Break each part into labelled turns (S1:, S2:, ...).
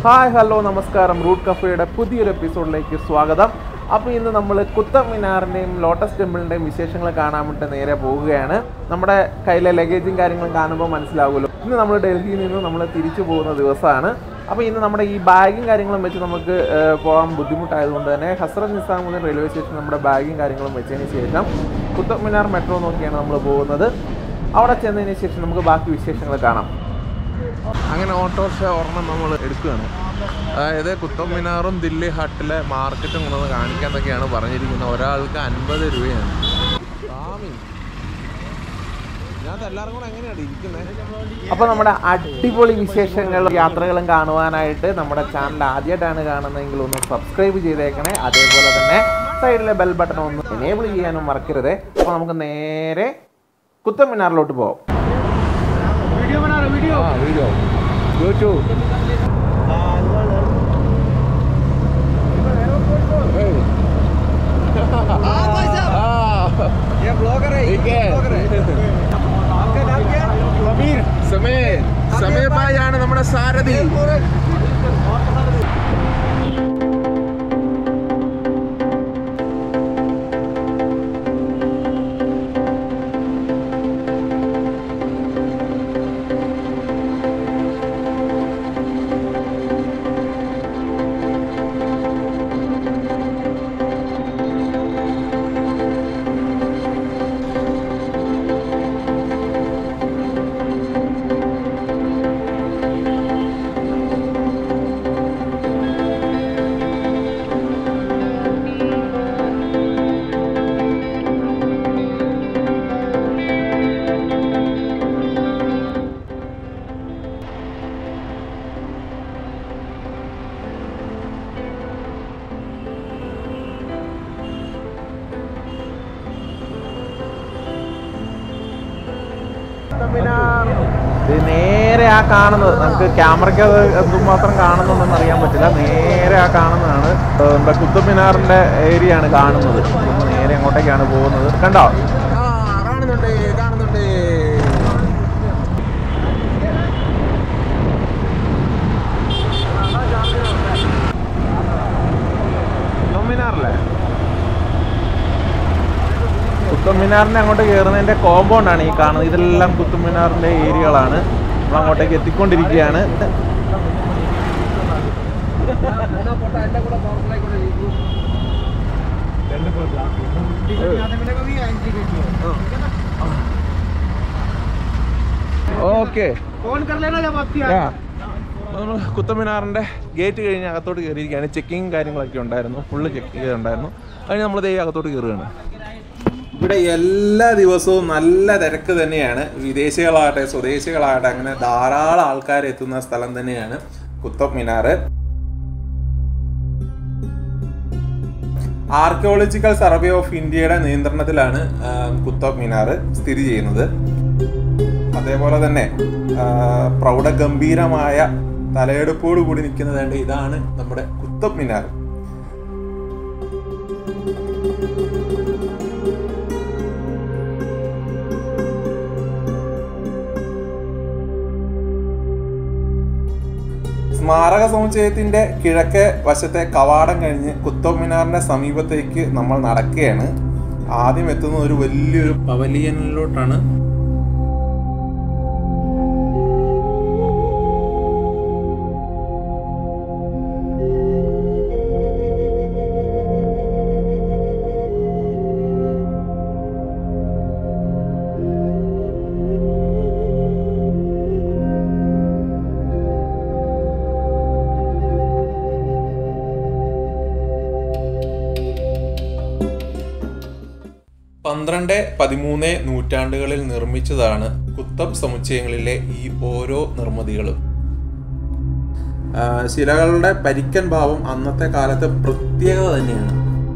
S1: Hi hello നമസ്കാരം root കഫേയുടെ പുതിയൊരു എപ്പിസോഡിലേക്ക് സ്വാഗതം അപ്പോൾ ഇന്ന് നമ്മൾ കുത്തബ് മിനാറിൻ്റെയും ലോട്ടസ് ടെമ്പിളിൻ്റെയും വിശേഷങ്ങൾ കാണാൻ വേണ്ടി നേരെ പോവുകയാണ് നമ്മുടെ കയ്യിലെ ലഗേജും കാര്യങ്ങളും കാണുമ്പോൾ മനസ്സിലാവുമല്ലോ ഇന്ന് നമ്മൾ ഡൽഹിയിൽ നിന്ന് നമ്മൾ തിരിച്ചു പോകുന്ന ദിവസമാണ് അപ്പോൾ ഇന്ന് നമ്മുടെ ഈ ബാഗും കാര്യങ്ങളും വെച്ച് നമുക്ക് ഏഹ്, പോകാൻ ബുദ്ധിമുട്ടായതുകൊണ്ട് തന്നെ ഹസ്രത് നിസാമുദ്ദീൻ റെയിൽവേ സ്റ്റേഷൻ നമ്മുടെ ബാഗും കാര്യങ്ങളും വെച്ചതിന് ശേഷം കുത്തബ് മിനാർ മെട്രോ നോക്കിയാണ് നമ്മൾ പോകുന്നത് അവിടെ ചെന്നതിന് ശേഷം നമുക്ക് ബാക്കി വിശേഷങ്ങൾ കാണാം അങ്ങനെ ഓട്ടോറിക്ഷ ഒരെണ്ണം നമ്മൾ എടുക്കുകയാണ് അതായത് കുത്തബ് മിനാറും ദില്ലി ഹട്ടിലെ മാർക്കറ്റും കൊണ്ടൊന്ന് കാണിക്കാന്നൊക്കെയാണ് പറഞ്ഞിരിക്കുന്നത് ഒരാൾക്ക് അൻപത് രൂപയാണ് സ്വാമി ഞാൻ എല്ലാവരും കൂടെ എങ്ങനെയാണ് ഇരിക്കുന്നത് അപ്പോൾ നമ്മുടെ അടിപൊളി വിശേഷങ്ങളും യാത്രകളും കാണുവാനായിട്ട് നമ്മുടെ ചാനൽ ആദ്യമായിട്ടാണ് കാണുന്നതെങ്കിൽ ഒന്ന് സബ്സ്ക്രൈബ് ചെയ്തേക്കണേ അതേപോലെ തന്നെ സൈഡിലെ ബെൽ ബട്ടൺ ഒന്ന് എനേബിൾ ചെയ്യാനും മറക്കരുത് അപ്പോൾ നമുക്ക് നേരെ കുത്തബ് മിനാറിലോട്ട് പോകാം
S2: वीडियो बना रहा वीडियो
S1: ആ വീഡിയോ യൂട്യൂബ്
S2: ये ब्लॉगर है
S1: ठीक है।
S2: ब्लॉगर है आपका नाम क्या समीर
S1: സമയ സമയമായാണ് നമ്മുടെ സാരഥി ഇത് നേരെ ആ കാണുന്നത് നമുക്ക് ക്യാമറയ്ക്ക് അത് എന്തുമാത്രം കാണുന്നുണ്ടെന്ന് അറിയാൻ പറ്റില്ല നേരെ ആ കാണുന്നതാണ് ഏഹ് നമ്മുടെ കുത്തബ് മിനാറിന്റെ ഏരിയ ആണ് കാണുന്നത് നമ്മൾ നേരെ അങ്ങോട്ടേക്കാണ് പോകുന്നത് കണ്ടോ കാണുന്നുണ്ട് കാണുന്നുണ്ട് കുത്തബ് മിനാറല്ലേ കുത്തബ് മിനാറിന്റെ അങ്ങോട്ട് കയറുന്നതിന്റെ കോമ്പൗണ്ട് ആണ് ഈ കാണുന്നത് ഇതെല്ലാം കുത്തബ് മിനാറിന്റെ ഏരിയകളാണ് നമ്മൾ അങ്ങോട്ടേക്ക് എത്തിക്കൊണ്ടിരിക്കുകയാണ് ഓക്കെ
S2: फोन कर लेना जब आपकी आए
S1: നമ്മൾ കുത്തബ് മിനാറിന്റെ ഗേറ്റ് കഴിഞ്ഞ് അകത്തോട്ട് കയറിയിരിക്കുകയാണ് ചെക്കിങ് കാര്യങ്ങളൊക്കെ ഉണ്ടായിരുന്നു ഫുള്ള് ചെക്ക് ചെയ്തിട്ടുണ്ടായിരുന്നു അതിന് നമ്മൾ ദേ അകത്തോട്ട് കയറുകയാണ് ഇവിടെ എല്ലാ ദിവസവും നല്ല തിരക്ക് തന്നെയാണ് വിദേശികളാകട്ടെ സ്വദേശികളാകട്ടെ അങ്ങനെ ധാരാളം ആൾക്കാർ എത്തുന്ന സ്ഥലം തന്നെയാണ് Qutub Minar archaeological survey of ഇന്ത്യയുടെ നിയന്ത്രണത്തിലാണ് ആ, കുത്തബ് മിനാർ സ്ഥിതി ചെയ്യുന്നത് അതേപോലെ തന്നെ ആ, പ്രൗഢഗംഭീരമായ തലയെടുപ്പോട് കൂടി നിൽക്കുന്നതുകൊണ്ട് ഇതാണ് നമ്മുടെ കുത്തബ് മിനാർ സ്മാരക സമുച്ചയത്തിന്റെ കിഴക്കേ വശത്തെ കവാടം കഴിഞ്ഞ് കുത്തബ് മിനാറിന്റെ സമീപത്തേക്ക് നമ്മൾ നടക്കുകയാണ് ആദ്യം എത്തുന്ന ഒരു വലിയൊരു പവലിയനിലോട്ടാണ് പന്ത്രണ്ട് പതിമൂന്ന് നൂറ്റാണ്ടുകളിൽ നിർമ്മിച്ചതാണ് കുത്തബ് സമുച്ചയങ്ങളിലെ ഈ ഓരോ നിർമ്മിതികളും ആ, ശിലകളുടെ പരിക്കൻ ഭാവം അന്നത്തെ കാലത്തെ പ്രത്യേകത തന്നെയാണ്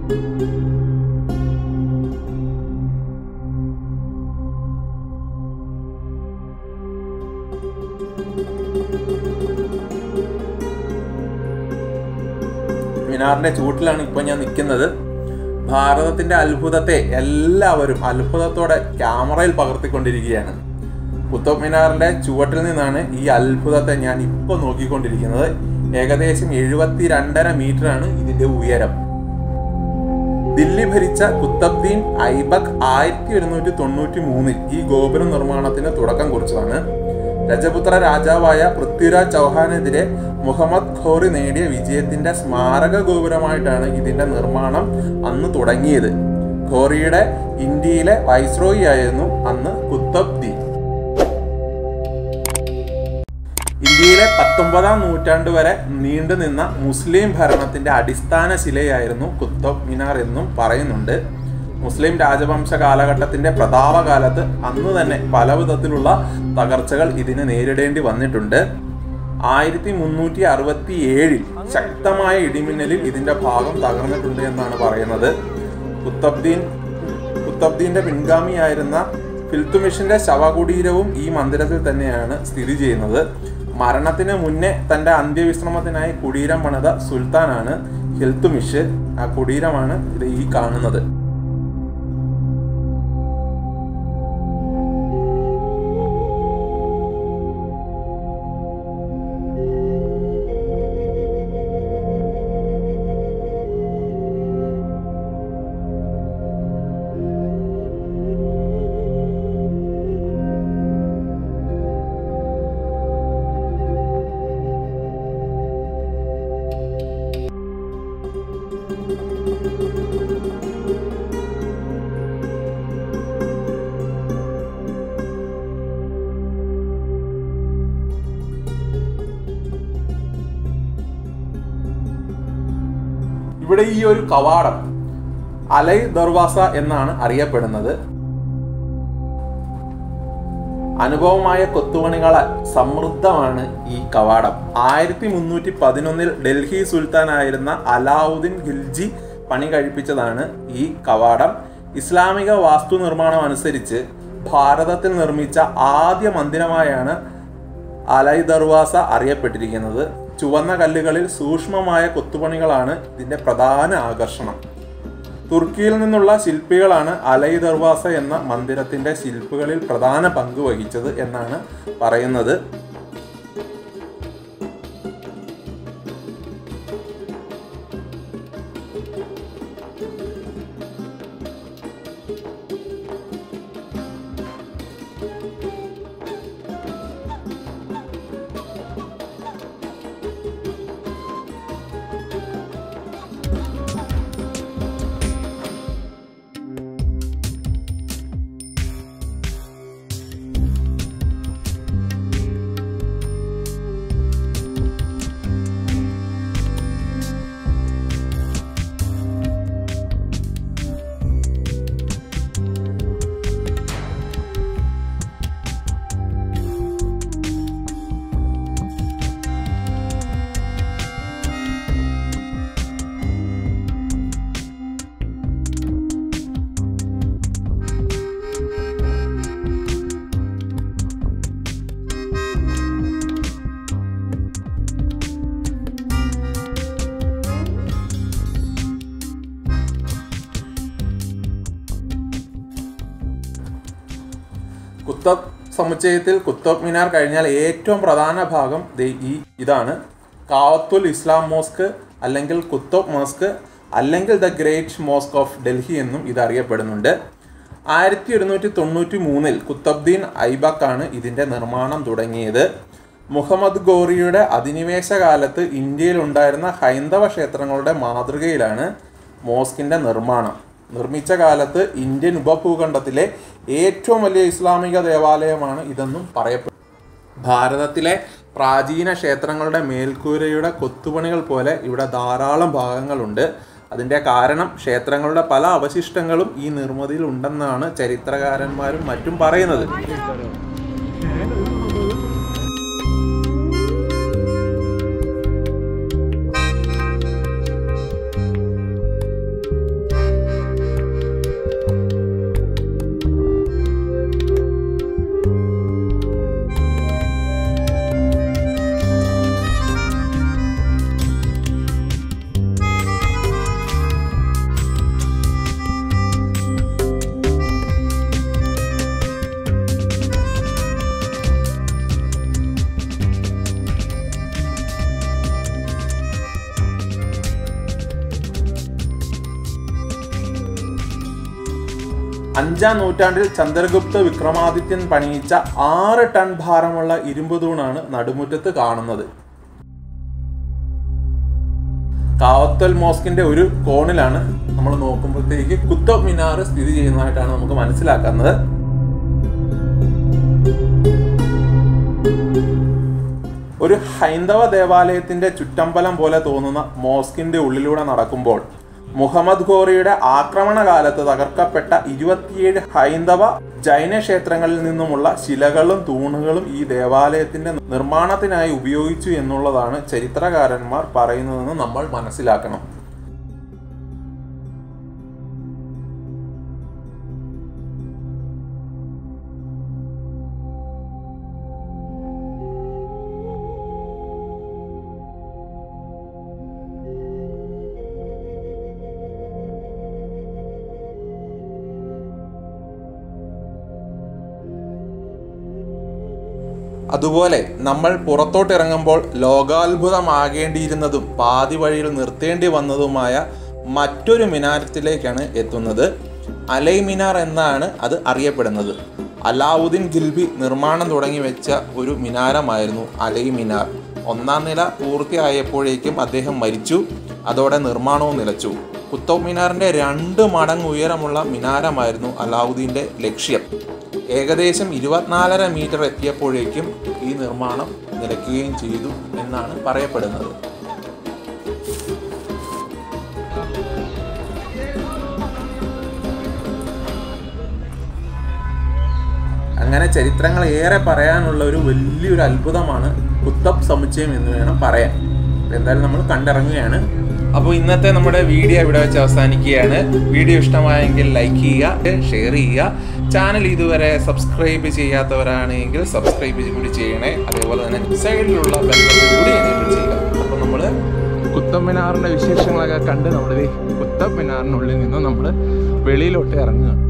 S1: മിനാറിന്റെ ചൂട്ടിലാണ് ഇപ്പൊ ഞാൻ നിൽക്കുന്നത് ഭാരതത്തിന്റെ അത്ഭുതത്തെ എല്ലാവരും അത്ഭുതത്തോടെ ക്യാമറയിൽ പകർത്തിക്കൊണ്ടിരിക്കുകയാണ് കുത്തബ് മിനാറിന്റെ ചുവട്ടിൽ നിന്നാണ് ഈ അത്ഭുതത്തെ ഞാൻ ഇപ്പോൾ നോക്കിക്കൊണ്ടിരിക്കുന്നത് ഏകദേശം എഴുപത്തി രണ്ടര മീറ്ററാണ് ഇതിന്റെ ഉയരം ദില്ലി ഭരിച്ച കുത്തബ്ദീൻ ഐബക് ആയിരത്തി ഒരുന്നൂറ്റി തൊണ്ണൂറ്റി മൂന്നിൽ ഈ ഗോപുര നിർമ്മാണത്തിന് തുടക്കം കുറിച്ചതാണ് രജപുത്ര രാജാവായ പൃഥ്വിരാജ് ചൗഹാനെതിരെ മുഹമ്മദ് ഖോറി നേടിയ വിജയത്തിന്റെ സ്മാരക ഗോപുരമായിട്ടാണ് ഇതിന്റെ നിർമ്മാണം അന്ന് തുടങ്ങിയത് ഖോറിയുടെ ഇന്ത്യയിലെ വൈസ്രോയി ആയിരുന്നു അന്ന് കുത്തബ്ദീൻ ഇന്ത്യയിലെ പത്തൊമ്പതാം നൂറ്റാണ്ട് വരെ നീണ്ടുനിന്ന മുസ്ലിം ഭരണത്തിന്റെ അടിസ്ഥാന ശിലയായിരുന്നു കുത്തബ് മിനാർ എന്നും പറയുന്നുണ്ട് മുസ്ലിം രാജവംശ കാലഘട്ടത്തിന്റെ പ്രതാപകാലത്ത് അന്ന് തന്നെ പല വിധത്തിലുള്ള തകർച്ചകൾ ഇതിന് നേരിടേണ്ടി വന്നിട്ടുണ്ട് ആയിരത്തി മുന്നൂറ്റി അറുപത്തി ഏഴിൽ ശക്തമായ ഇടിമിന്നലിൽ ഇതിന്റെ ഭാഗം തകർന്നിട്ടുണ്ട് എന്നാണ് പറയുന്നത് കുത്തബ്ദീൻ കുത്തബ്ദീന്റെ പിൻഗാമിയായിരുന്ന ഫിൽത്തുമിഷിന്റെ ശവകുടീരവും ഈ മന്ദിരത്തിൽ തന്നെയാണ് സ്ഥിതി ചെയ്യുന്നത് മരണത്തിന് മുന്നേ തന്റെ അന്ത്യവിശ്രമത്തിനായി കുടീരം പണിത സുൽത്താനാണ് ഹിൽത്തുമിഷ് ആ കുടീരമാണ് ഇത് ഈ കാണുന്നത് ഇവിടെ ഈ ഒരു കവാടം അലൈ ദർവാസ എന്നാണ് അറിയപ്പെടുന്നത് അനുഭവമായ കൊത്തുപണികളാൽ സമൃദ്ധമാണ് ഈ കവാടം ആയിരത്തി മുന്നൂറ്റി പതിനൊന്നിൽ ഡൽഹി സുൽത്താനായിരുന്ന അലാവുദ്ദീൻ ഖിൽജി പണി കഴിപ്പിച്ചതാണ് ഈ കവാടം ഇസ്ലാമിക വാസ്തു നിർമ്മാണം അനുസരിച്ച് ഭാരതത്തിൽ നിർമ്മിച്ച ആദ്യ മന്ദിരമായാണ് അലൈ ദർവാസ അറിയപ്പെട്ടിരിക്കുന്നത് ചുവന്ന കല്ലുകളിൽ സൂക്ഷ്മമായ കൊത്തുപണികളാണ് ഇതിന്റെ പ്രധാന ആകർഷണം തുർക്കിയിൽ നിന്നുള്ള ശില്പികളാണ് അലൈ ദർവാസ എന്ന മന്ദിരത്തിന്റെ ശില്പുകളിൽ പ്രധാന പങ്ക് വഹിച്ചത് എന്നാണ് പറയുന്നത് കുത്തബ് സമുച്ചയത്തിൽ കുത്തബ് മിനാർ കഴിഞ്ഞാൽ ഏറ്റവും പ്രധാന ഭാഗം ദേ ഈ ഇതാണ് കാവത്തുൽ ഇസ്ലാം മോസ്ക് അല്ലെങ്കിൽ കുത്തബ് മോസ്ക് അല്ലെങ്കിൽ the great mosque of Delhi എന്നും ഇത് അറിയപ്പെടുന്നുണ്ട് ആയിരത്തി ഒരുന്നൂറ്റി തൊണ്ണൂറ്റി മൂന്നിൽ കുത്തബ്ദീൻ ഐബക്കാണ് ഇതിൻ്റെ നിർമ്മാണം തുടങ്ങിയത് മുഹമ്മദ് ഗോറിയുടെ അധിനിവേശ കാലത്ത് ഇന്ത്യയിൽ ഉണ്ടായിരുന്ന ഹൈന്ദവ ക്ഷേത്രങ്ങളുടെ മാതൃകയിലാണ് മോസ്കിന്റെ നിർമ്മാണം നിർമ്മിച്ച കാലത്ത് ഇന്ത്യൻ ഉപഭൂഖണ്ഡത്തിലെ ഏറ്റവും വലിയ ഇസ്ലാമിക ദേവാലയമാണ് ഇതെന്നും പറയപ്പെടുന്നു ഭാരതത്തിലെ പ്രാചീന ക്ഷേത്രങ്ങളുടെ മേൽക്കൂരയുടെ കൊത്തുപണികൾ പോലെ ഇവിടെ ധാരാളം ഭാഗങ്ങളുണ്ട് അതിൻ്റെ കാരണം ക്ഷേത്രങ്ങളുടെ പല അവശിഷ്ടങ്ങളും ഈ നിർമ്മിതിയിൽ ഉണ്ടെന്നാണ് ചരിത്രകാരന്മാരും മറ്റും പറയുന്നത് അഞ്ചാം നൂറ്റാണ്ടിൽ ചന്ദ്രഗുപ്ത വിക്രമാദിത്യൻ പണിയിച്ച ആറ് ടൺ ഭാരമുള്ള ഇരുമ്പ് തൂണാണ് നടുമുറ്റത്ത് കാണുന്നത് കാവത്തൽ മോസ്കിന്റെ ഒരു കോണിലാണ് നമ്മൾ നോക്കുമ്പോഴത്തേക്ക് കുത്തബ് മിനാർ സ്ഥിതി ചെയ്യുന്നതായിട്ടാണ് നമുക്ക് മനസ്സിലാക്കുന്നത് ഒരു ഹൈന്ദവ ദേവാലയത്തിന്റെ ചുറ്റമ്പലം പോലെ തോന്നുന്ന മോസ്കിന്റെ ഉള്ളിലൂടെ നടക്കുമ്പോൾ മുഹമ്മദ് ഘോറിയുടെ ആക്രമണകാലത്ത് തകർക്കപ്പെട്ട ഇരുപത്തിയേഴ് ഹൈന്ദവ ജൈന ക്ഷേത്രങ്ങളിൽ നിന്നുമുള്ള ശിലകളും തൂണുകളും ഈ ദേവാലയത്തിന്റെ നിർമ്മാണത്തിനായി ഉപയോഗിച്ചു എന്നുള്ളതാണ് ചരിത്രകാരന്മാർ പറയുന്നതെന്ന് നമ്മൾ മനസ്സിലാക്കണം അതുപോലെ നമ്മൾ പുറത്തോട്ട് ഇറങ്ങുമ്പോൾ ലോകാത്ഭുതമാകേണ്ടിയിരുന്നതും പാതി വഴിയിൽ നിർത്തേണ്ടി വന്നതുമായ മറ്റൊരു മിനാരത്തിലേക്കാണ് എത്തുന്നത് അലൈ മിനാർ എന്നാണ് അത് അറിയപ്പെടുന്നത് അലാവുദ്ദീൻ ഗിൽബി നിർമ്മാണം തുടങ്ങി വെച്ച ഒരു മിനാരമായിരുന്നു അലൈ മിനാർ ഒന്നാം നില പൂർത്തിയായപ്പോഴേക്കും അദ്ദേഹം മരിച്ചു അതോടെ നിർമ്മാണവും നിലച്ചു കുത്തബ് മിനാറിന്റെ രണ്ട് മടങ്ങ് ഉയരമുള്ള മിനാരമായിരുന്നു അലാവുദ്ദീന്റെ ലക്ഷ്യം ഏകദേശം ഇരുപത്തിനാലര മീറ്റർ എത്തിയപ്പോഴേക്കും ഈ നിർമ്മാണം നിലയ്ക്കുകയും ചെയ്തു എന്നാണ് പറയപ്പെടുന്നത് അങ്ങനെ ചരിത്രങ്ങൾ ഏറെ പറയാനുള്ള ഒരു വലിയൊരു അത്ഭുതമാണ് കുത്തബ് സമുച്ചയം എന്ന് വേണം പറയാൻ എന്തായാലും നമ്മൾ കണ്ടിറങ്ങുകയാണ് അപ്പോൾ ഇന്നത്തെ നമ്മുടെ വീഡിയോ ഇവിടെ വെച്ച് അവസാനിക്കുകയാണ് വീഡിയോ ഇഷ്ടമായെങ്കിൽ ലൈക്ക് ചെയ്യുക ഷെയർ ചെയ്യുക ചാനൽ ഇതുവരെ സബ്സ്ക്രൈബ് ചെയ്യാത്തവരാണെങ്കിൽ സബ്സ്ക്രൈബ് കൂടി ചെയ്യണേ അതേപോലെ തന്നെ സൈഡിലുള്ള ബെല്ലം കൂടി എനേബിൾ ചെയ്യുക അപ്പോൾ നമ്മൾ കുത്തബ് മിനാറിൻ്റെ വിശേഷങ്ങളൊക്കെ കണ്ട് നമ്മൾ കുത്തബ് മിനാറിനുള്ളിൽ നിന്ന് നമ്മൾ വെളിയിലോട്ട് ഇറങ്ങുക